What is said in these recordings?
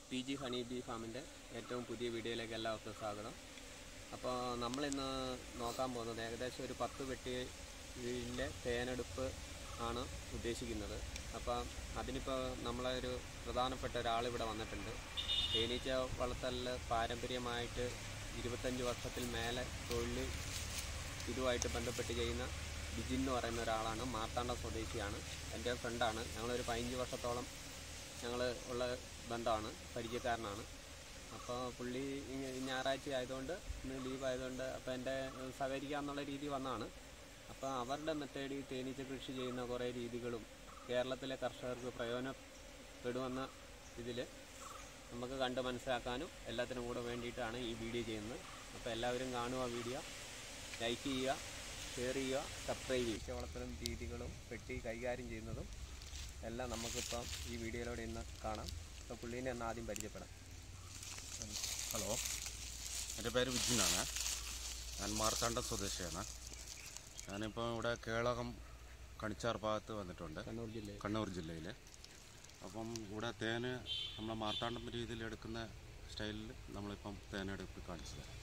P G honey bee ഫാമിൻ്റെ ഏറ്റവും പുതിയ വീഡിയോയിലേക്ക് എല്ലാവർക്കും സ്വാഗതം അപ്പോൾ നമ്മളിന്ന് നോക്കാൻ പോകുന്നത് ഏകദേശം ഒരു പത്ത് പെട്ടിയിലെ തേനെടുപ്പ് ആണ് ഉദ്ദേശിക്കുന്നത് അപ്പം അതിനിപ്പോൾ നമ്മളെ ഒരു പ്രധാനപ്പെട്ട ഒരാൾ ഇവിടെ വന്നിട്ടുണ്ട് തേനീച്ച വളർത്തലിൽ പാരമ്പര്യമായിട്ട് ഇരുപത്തഞ്ച് വർഷത്തിൽ മേലെ തൊഴിൽ ഇതുമായിട്ട് ബന്ധപ്പെട്ട് ചെയ്യുന്ന ബിജിൻ എന്ന് പറയുന്ന ഒരാളാണ് മാർത്താണ്ഡ സ്വദേശിയാണ് എൻ്റെ ഫ്രണ്ടാണ് ഞങ്ങളൊരു പതിനഞ്ച് വർഷത്തോളം ഞങ്ങൾ ഉള്ള ബന്ധമാണ് പരിചയക്കാരനാണ് അപ്പോൾ പുള്ളി ഇങ്ങ- ഈ ഞായറാഴ്ച ആയതുകൊണ്ട് ഇന്ന് ലീവ് ആയതുകൊണ്ട് അപ്പോൾ എൻ്റെ സഹകരിക്കാമെന്നുള്ള രീതി വന്നതാണ് അപ്പോൾ അവരുടെ മെത്തേഡിൽ തേനീച്ച കൃഷി ചെയ്യുന്ന കുറേ രീതികളും കേരളത്തിലെ കർഷകർക്ക് പ്രയോജനപ്പെടുമെന്ന ഇതിൽ നമുക്ക് കണ്ട് മനസ്സിലാക്കാനും എല്ലാത്തിനും കൂടെ വേണ്ടിയിട്ടാണ് ഈ വീഡിയോ ചെയ്യുന്നത് അപ്പോൾ എല്ലാവരും കാണുക വീഡിയോ ലൈക്ക് ചെയ്യുക ഷെയർ ചെയ്യുക സബ്സ്ക്രൈബ് ചെയ്യുക വളർത്തലും രീതികളും പെട്ടി കൈകാര്യം ചെയ്യുന്നതും എല്ലാം നമുക്കിപ്പം ഈ വീഡിയോയിലൂടെ ഇന്ന് കാണാം അപ്പോൾ പുള്ളീനെ ഒന്ന് ആദ്യം പരിചയപ്പെടാം ഹലോ എൻ്റെ പേര് വിജിനാണ് ഞാൻ മാർത്താണ്ഡം സ്വദേശിയാണ് ഞാനിപ്പോൾ ഇവിടെ കേളകം കണിച്ചാർ ഭാഗത്ത് വന്നിട്ടുണ്ട് കണ്ണൂർ ജില്ലയിൽ കണ്ണൂർ ജില്ലയിൽ അപ്പം ഇവിടെ തേന് നമ്മളെ മാർത്താണ്ഡം രീതിയിൽ എടുക്കുന്ന സ്റ്റൈലിൽ നമ്മളിപ്പം തേനെടുപ്പ് കാണിച്ചു തരാം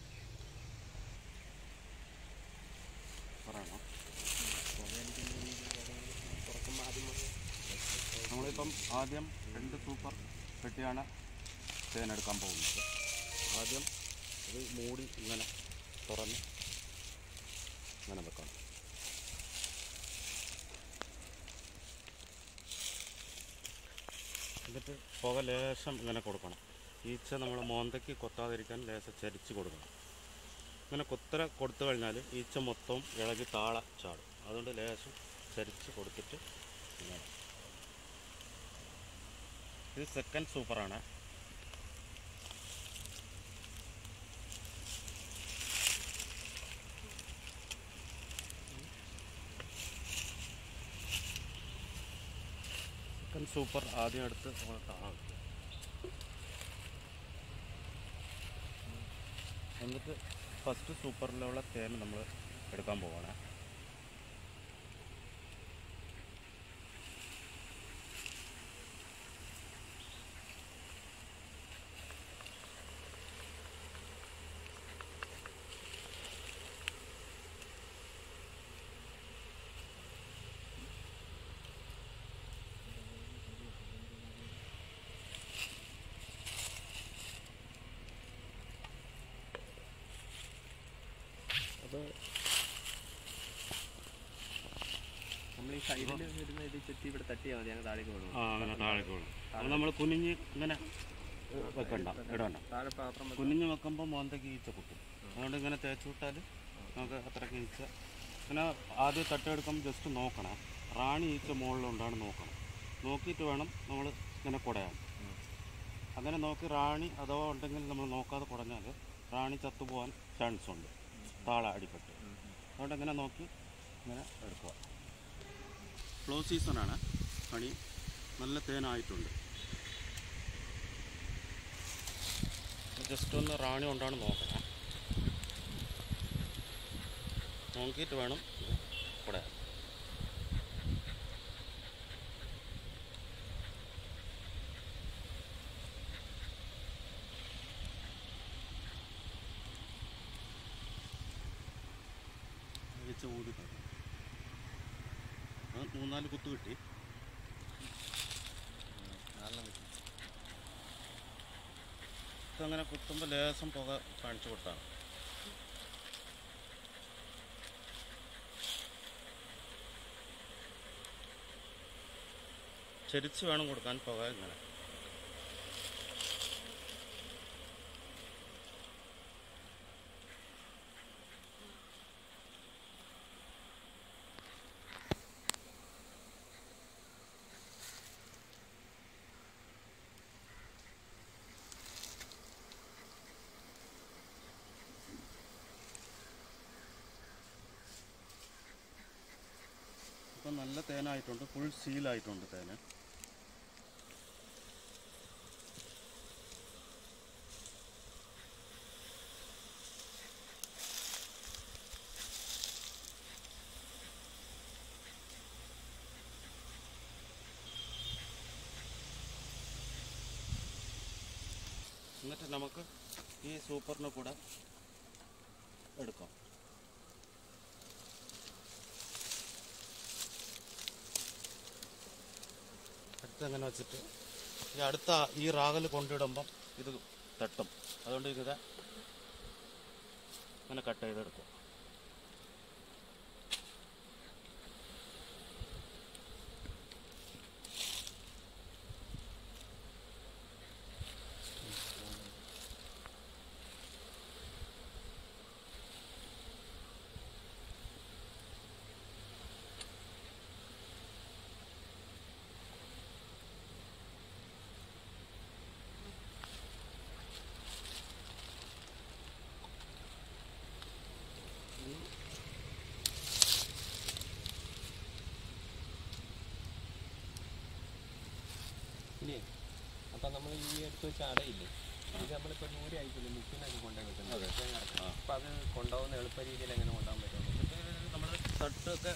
പറയണോ തുറക്കുമ്പോൾ ആദ്യം നമ്മളിപ്പം ആദ്യം രണ്ട് സൂപ്പർ പെട്ടിയാണ് തേനെടുക്കാൻ പോകുന്നത് ആദ്യം ഇത് മൂടി ഇങ്ങനെ തുറന്ന് ഇങ്ങനെ വെക്കണം എന്നിട്ട് പുക ലേശം ഇങ്ങനെ കൊടുക്കണം ഈച്ച നമ്മൾ മോന്തയ്ക്ക് കൊത്താതിരിക്കാൻ ലേശം ചരിച്ച് കൊടുക്കണം ഇങ്ങനെ കുത്തര കൊടുത്തു കഴിഞ്ഞാൽ ഈച്ച മൊത്തം ഇളകി താഴെ ചാടും അതുകൊണ്ട് ലേശം ചരിച്ച് കൊടുത്തിട്ട് ഇങ്ങനെ ഇത് സെക്കൻഡ് സൂപ്പറാണ് സെക്കൻഡ് സൂപ്പർ ആദ്യം എടുത്ത് നമ്മൾ താഴെ വെക്കുക. എന്നിട്ട് ഫസ്റ്റ് സൂപ്പറിലുള്ള തേൻ നമ്മൾ എടുക്കാൻ പോവാണ് അപ്പോൾ നമ്മൾ ഈ സൈഡിൽ വരുന്ന ഇത് ചെത്തി ഇവിടെ തട്ടിയാൽ മതി ഞങ്ങൾ താഴേക്ക് പോകുന്നു ആ അങ്ങനെ താഴേക്ക് വീഴും അപ്പോൾ നമ്മൾ കുനിഞ്ഞ് ഇങ്ങനെ വെക്കണ്ട ഇടണ്ട താഴെ പാത്രം വെച്ച് കുനിഞ്ഞ് വെക്കുമ്പോൾ മോന്തയ്ക്ക് ഈച്ച കുത്തും അതുകൊണ്ട് ഇങ്ങനെ തേച്ച് വിട്ടാൽ നമുക്ക് അത്രയ്ക്ക് ഈച്ച പിന്നെ ആദ്യം തട്ടെടുക്കുമ്പോൾ ജസ്റ്റ് നോക്കണം റാണി ഈച്ച മുകളിലുണ്ടാണ് നോക്കണം നോക്കിയിട്ട് വേണം നമ്മൾ ഇങ്ങനെ കുടയാൻ അങ്ങനെ നോക്കി റാണി അഥവാ ഉണ്ടെങ്കിൽ നമ്മൾ നോക്കാതെ കുടഞ്ഞാൽ റാണി ചത്തുപോകാൻ ചാൻസ് ഉണ്ട് താഴെ അടിപ്പെട്ട് അതുകൊണ്ട് ഇങ്ങനെ നോക്കി ഇങ്ങനെ എടുക്കുക ഫ്ലോ സീസണാണ് പണി നല്ല തേനായിട്ടുണ്ട് ജസ്റ്റ് ഒന്ന് റാണി കൊണ്ടാണ് നോക്കണം നോക്കിയിട്ട് വേണം ഇവിടെ വെച്ച് ഊതി തരണം. അത് മൂന്നാല് കുത്ത് കിട്ടി അങ്ങനെ കുത്തുമ്പോൾ ലേശം പുക കാണിച്ചു കൊടുത്താണ് ചരിച്ച് വേണം കൊടുക്കാൻ പുക ഇങ്ങനെ ഇപ്പം നല്ല തേനായിട്ടുണ്ട് ഫുൾ സീലായിട്ടുണ്ട് തേന് എന്നിട്ട് നമുക്ക് ഈ സൂപ്പറിന് കൂടെ എടുക്കാം അടുത്ത് അങ്ങനെ വെച്ചിട്ട് ഈ അടുത്ത ഈ റാഗൽ കൊണ്ടിടുമ്പം ഇത് തട്ടും അതുകൊണ്ട് ഇത് ഇങ്ങനെ കട്ട് ചെയ്തെടുക്കും ഇനി അപ്പം നമ്മൾ ഈ എടുത്ത് വെച്ച അടയില്ലേ ഇത് നമ്മളിപ്പോൾ ദൂരെ ആയിട്ടില്ല മിഷീനൊക്കെ കൊണ്ടുപോയി വെക്കുന്നത് അപ്പം അത് കൊണ്ടുപോകുന്ന എളുപ്പ രീതിയിൽ എങ്ങനെ കൊണ്ടുപോകാൻ പറ്റും നമ്മൾ തട്ടൊക്കെ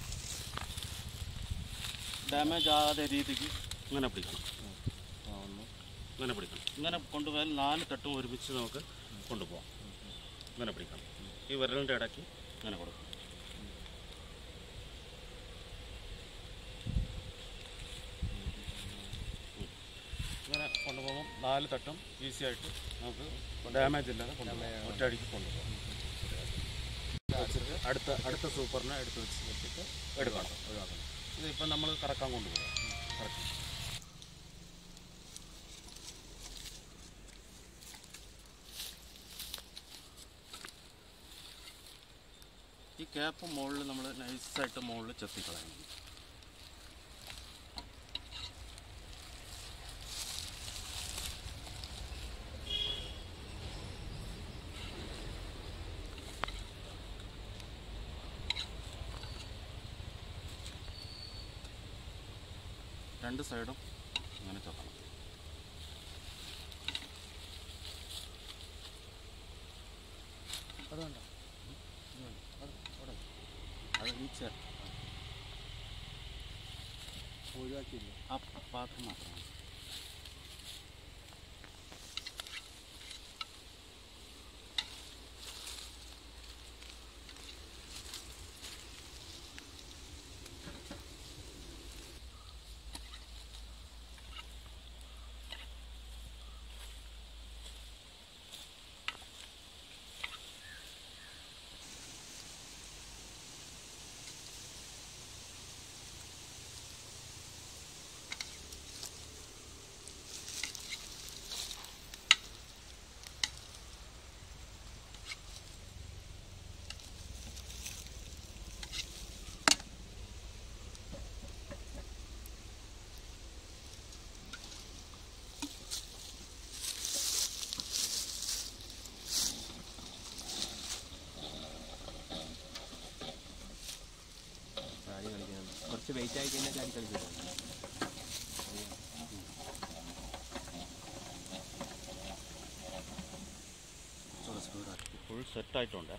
ഡാമേജ് ആകാതെ രീതിക്ക് ഇങ്ങനെ പിടിക്കണം ഇങ്ങനെ പിടിക്കണം ഇങ്ങനെ കൊണ്ടുപോയാൽ നാല് തട്ടും ഒരുമിച്ച് നമുക്ക് കൊണ്ടുപോകാം ഇങ്ങനെ പിടിക്കണം ഈ വിരലിൻ്റെ ഇടയ്ക്ക് ഇങ്ങനെ കൊടുക്കും ഇങ്ങനെ കൊണ്ടുപോകുമ്പോൾ നാല് തട്ടും ഈസി ആയിട്ട് നമുക്ക് ഡാമേജ് ഇല്ലാതെ കൊണ്ടുപോകാം ഒറ്റയടിക്ക് കൊണ്ടുപോകാം വെച്ചിട്ട് അടുത്ത അടുത്ത സൂപ്പറിനെ എടുത്ത് വെച്ച് വെച്ചിട്ട് എടുക്കണം ഒഴിവാക്കണം ഇത് ഇപ്പം നമ്മൾ കറക്കാൻ കൊണ്ടുപോകാം കറക്കി ഈ ക്യാപ്പ് മുകളിൽ നമ്മൾ നൈസായിട്ട് മുകളിൽ ചെത്തിക്കളയണം രണ്ട് സൈഡും ഇങ്ങനെ ചെത്തണം അത് വേണ്ട അത് ഈ ചെ ഒഴിവാക്കിയില്ല ആ പാത്രം മാത്രം മതി. ചാടി കളിക്കാൻ കുറച്ച് വെയിറ്റ് ആയി കഴിഞ്ഞാൽ ചാടി കളിക്കില്ല ഫുൾ സെറ്റായിട്ടുണ്ട്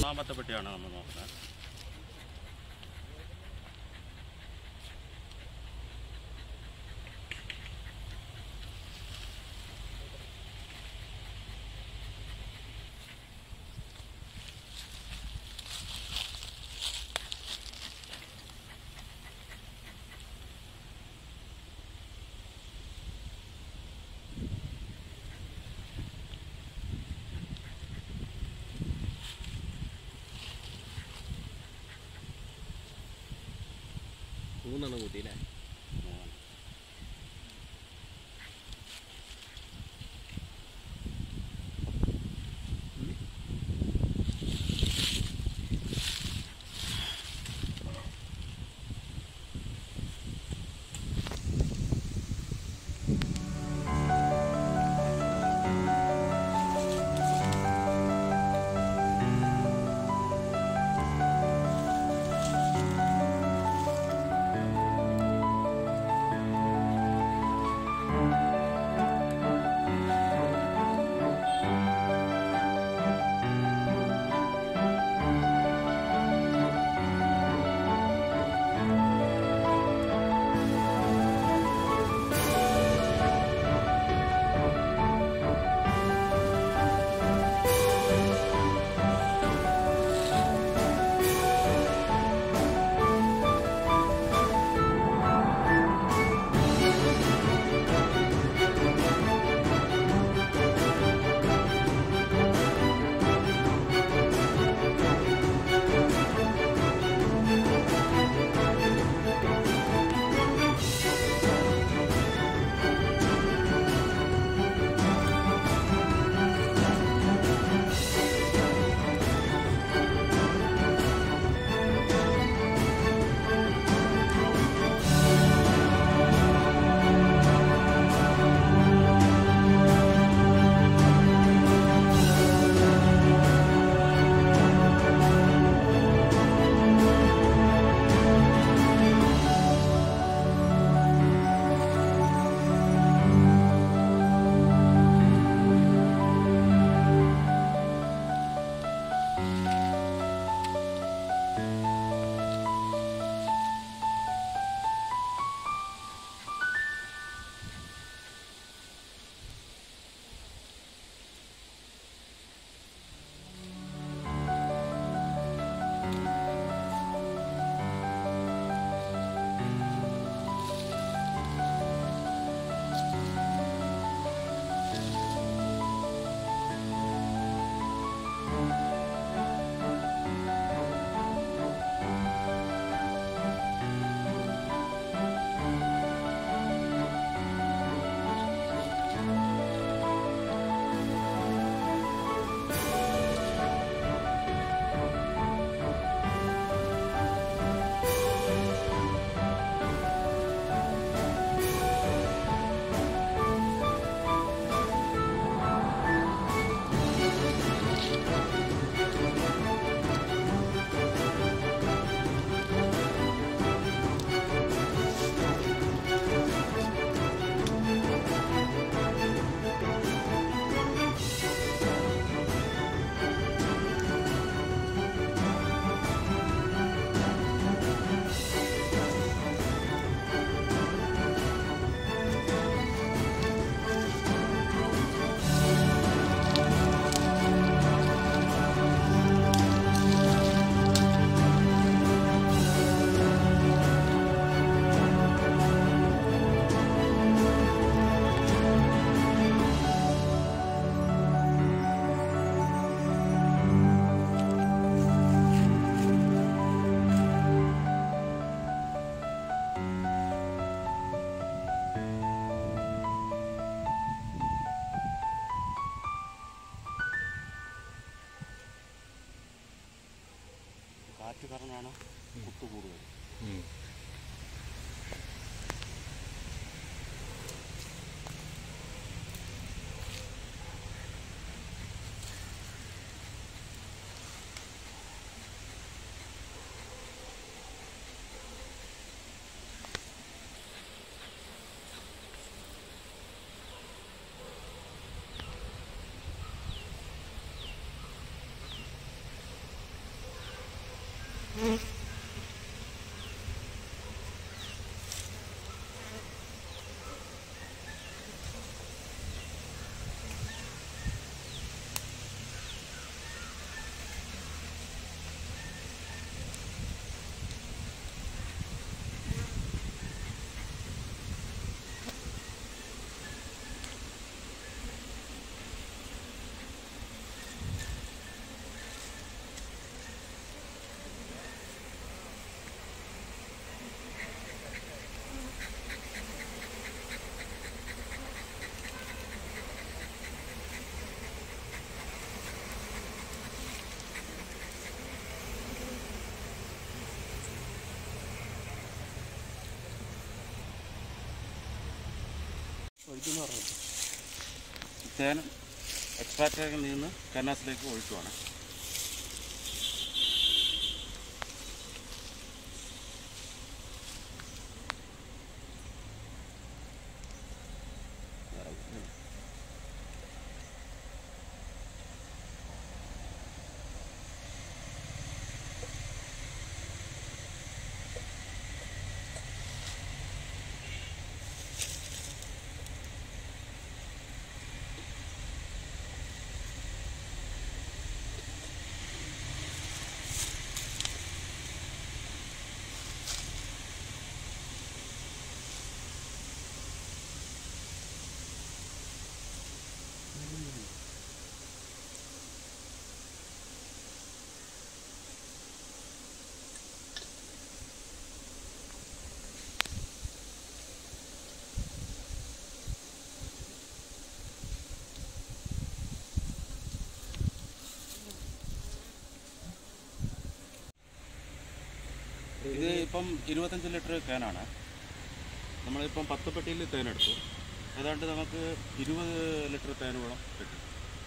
മൂന്നാമത്തെ പെട്ടിയാണ് നമ്മൾ നോക്കുന്നത് മൂന്നെണ്ണം കൂട്ടിയില്ലേ മൂന്നെണ്ണം. കാറ്റ് കാരണമാണ് കുത്തു കൂടുതൽ ഒഴിക്കുന്നു പറഞ്ഞു തേൻ എക്സ്ട്രാക്ടറിൽ നിന്ന് കന്നാസിലേക്ക് ഒഴിക്കുവാണ് ഇത് ഇപ്പം ഇരുപത്തഞ്ച് ലിറ്റർ ക്യാനാണ് നമ്മളിപ്പം പത്ത് പെട്ടിയിൽ തേനെടുത്തു ഏതാണ്ട് നമുക്ക് ഇരുപത് ലിറ്റർ തേനോളം കിട്ടും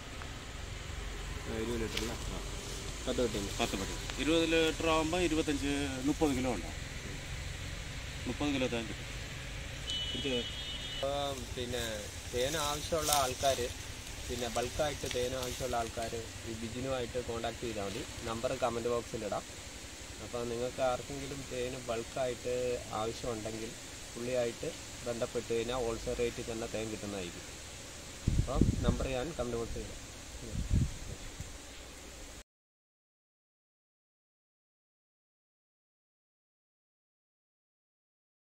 ഇരുപത് ലിറ്ററിന് പത്ത് കിട്ടുന്നു പത്ത് പെട്ടി ഇരുപത് ലിറ്റർ ആകുമ്പോൾ ഇരുപത്തഞ്ച് മുപ്പത് കിലോ ഉണ്ടാവും മുപ്പത് കിലോ തേൻ കിട്ടും ഇത് ഇപ്പം പിന്നെ തേൻ ആവശ്യമുള്ള ആൾക്കാർ പിന്നെ ബൾക്കായിട്ട് തേൻ ആവശ്യമുള്ള ആൾക്കാർ ഈ ബിജിനുമായിട്ട് കോൺടാക്ട് ചെയ്താൽ മതി നമ്പർ കമൻറ്റ് ബോക്സിലിടാം അപ്പോൾ നിങ്ങൾക്ക് ആർക്കെങ്കിലും തേന് ബൾക്കായിട്ട് ആവശ്യമുണ്ടെങ്കിൽ പുള്ളിയായിട്ട് ബന്ധപ്പെട്ട് കഴിഞ്ഞാൽ ഹോൾസെയിൽ റേറ്റിൽ തന്നെ തേൻ കിട്ടുന്നതായിരിക്കും അപ്പം നമ്പർ ഞാൻ കമൻറ്റ് ബോക്സിൽ ഇടാം